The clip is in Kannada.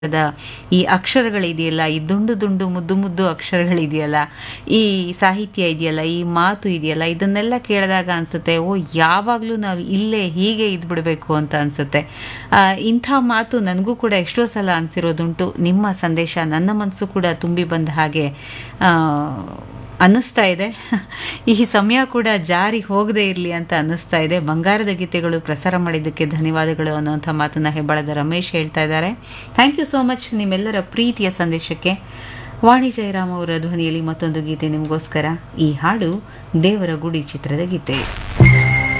ದ ಈ ಅಕ್ಷರಗಳಿದೆಯಲ್ಲ ಈ ದುಂಡು ದುಂಡು ಮುದ್ದು ಮುದ್ದು ಅಕ್ಷರಗಳಿದೆಯಲ್ಲ ಈ ಸಾಹಿತ್ಯ ಇದೆಯಲ್ಲ ಈ ಮಾತು ಇದೆಯಲ್ಲ ಇದನ್ನೆಲ್ಲ ಕೇಳಿದಾಗ ಅನ್ಸುತ್ತೆ ಓ ಯಾವಾಗಲೂ ನಾವು ಇಲ್ಲೇ ಹೀಗೆ ಇದ್ಬಿಡ್ಬೇಕು ಅಂತ ಅನ್ಸುತ್ತೆ ಆ, ಇಂಥ ಮಾತು ನನಗೂ ಕೂಡ ಎಷ್ಟೋ ಸಲ ಅನಿಸಿರೋದುಂಟು ನಿಮ್ಮ ಸಂದೇಶ ನನ್ನ ಮನಸ್ಸು ಕೂಡ ತುಂಬಿ ಬಂದ ಹಾಗೆ ಆ, ಅನ್ನಿಸ್ತಾ ಇದೆ ಈ ಸಮಯ ಕೂಡ ಜಾರಿ ಹೋಗದೇ ಇರಲಿ ಅಂತ ಅನ್ನಿಸ್ತಾ ಇದೆ ಬಂಗಾರದ ಗೀತೆಗಳು ಪ್ರಸಾರ ಮಾಡಿದ್ದಕ್ಕೆ ಧನ್ಯವಾದಗಳು ಅನ್ನೋಂಥ ಮಾತನ್ನ ಹೆಬ್ಬಳದ ರಮೇಶ್ ಹೇಳ್ತಾ ಇದ್ದಾರೆ ಥ್ಯಾಂಕ್ ಯು ಸೋ ಮಚ್ ನಿಮ್ಮೆಲ್ಲರ ಪ್ರೀತಿಯ ಸಂದೇಶಕ್ಕೆ ವಾಣಿ ಜಯರಾಮ್ ಅವರ ಧ್ವನಿಯಲ್ಲಿ ಮತ್ತೊಂದು ಗೀತೆ ನಿಮಗೋಸ್ಕರ ಈ ಹಾಡು ದೇವರ ಗುಡಿ ಚಿತ್ರದ ಗೀತೆ